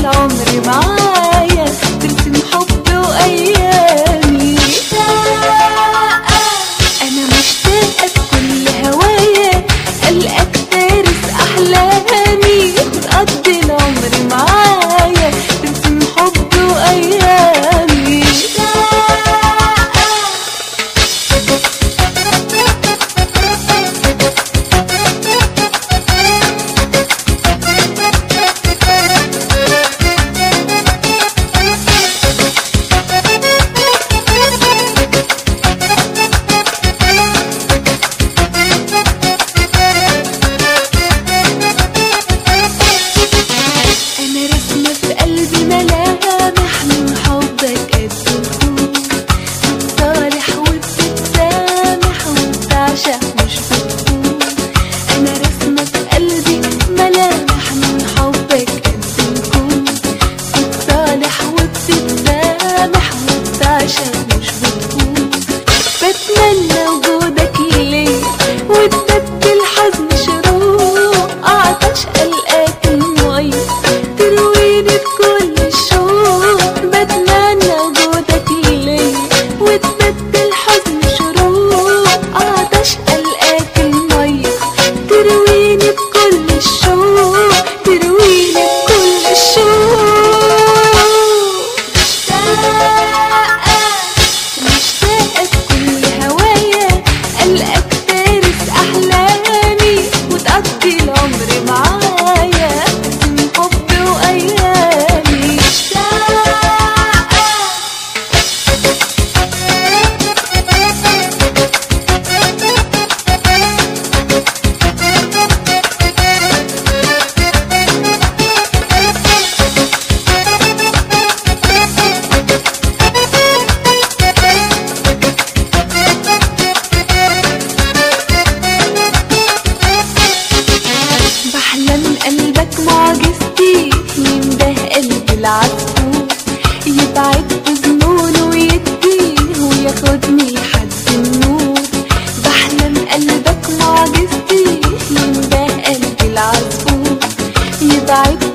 العمر معايا ترسم حب وايامي انا مشتاقه بكل هوايا القاك فارس احلامي وتقضي العمر معايا ترسم حب وايامي انا رسمه في قلبي ملامح من حبك قد الكون بتصالح وبتتسامح وبتعشق مش بتكون انا رسمه في قلبي ملامح من حبك قد الكون بتصالح وبتتسامح وبتعشق مش بتكون بتمنى وجودك ليا وتبدل حزن شروق عطش قلقاك المي ترويني بكل الشوق بتمنى وجودك ليا وتبدل حزن شروق عطش قلقاك المي ترويني بكل الشوق ترويني بكل الشوق مشتاقة بكل هوايا ألقاك فارس أحلامي وتقضي العمر معايا ترسم حب وأيامي مشتاقة بحلم قلبك معجزتي ينده قلبي العصفور يبعد بظنونه ويديه وياخدني لحد النور بحلم قلبك معجزتي ينده قلبي العصفور يبعد